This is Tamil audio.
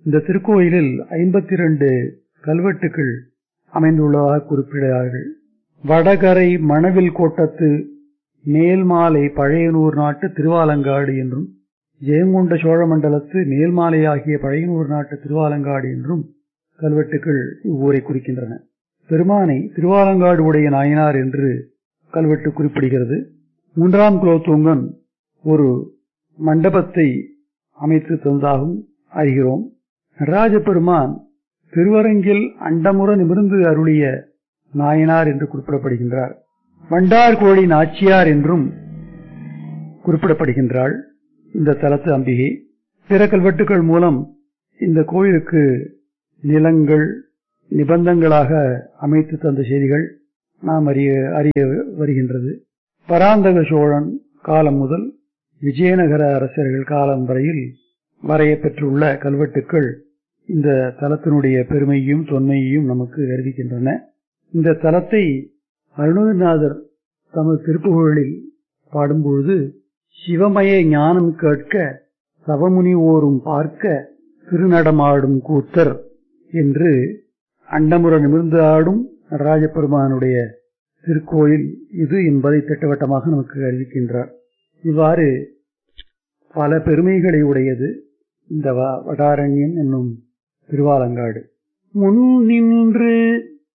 இந்த திருக்கோயிலில் ஐம்பத்தி இரண்டு கல்வெட்டுக்கள் அமைந்துள்ளதாக குறிப்பிடுகிறார்கள் வடகரை மணவில் கோட்டத்து மேல்மாலை பழையனூர் நாட்டு திருவாலங்காடு என்றும் ஜெயங்கொண்ட சோழ மண்டலத்து மேல்மாலை ஆகிய பழையனூர் நாட்டு திருவாலங்காடு என்றும் கல்வெட்டுக்கள் இவ்வூரை குறிக்கின்றன பெருமானை திருவாலங்காடு உடைய நாயனார் என்று கல்வெட்டு குறிப்பிடுகிறது மூன்றாம் குலோத்துங்கன் ஒரு மண்டபத்தை அமைத்து தந்ததாகவும் அறிகிறோம் நடராஜ பெருமான் திருவரங்கில் அண்டமுற நிமிர்ந்து அருளிய நாயனார் என்று குறிப்பிடப்படுகின்றார் வண்டார் கோழி நாச்சியார் என்றும் குறிப்பிடப்படுகின்றாள் இந்த தலத்து அம்பிகை பிற கல்வெட்டுகள் மூலம் இந்த கோயிலுக்கு நிலங்கள் நிபந்தங்களாக அமைத்து தந்த செய்திகள் நாம் அறிய அறிய வருகின்றது பராந்தக சோழன் காலம் முதல் விஜயநகர அரசர்கள் காலம் வரையில் வரைய பெற்றுள்ள கல்வெட்டுக்கள் இந்த தலத்தினுடைய பெருமையையும் தொன்மையையும் நமக்கு அறிவிக்கின்றன இந்த தலத்தை அருணகிரிநாதர் தமது திருப்புகழில் பாடும்பொழுது சிவமய ஞானம் கேட்க சவமுனி ஓரும் பார்க்க திருநடமாடும் கூத்தர் என்று அண்டமுற நிமிர்ந்து ஆடும் நடராஜ பெருமானுடைய திருக்கோயில் இது என்பதை திட்டவட்டமாக நமக்கு அறிவிக்கின்றார் இவ்வாறு பல பெருமைகளை உடையது இந்த வடாரண்யம் என்னும் திருவாலங்காடு முன் நின்று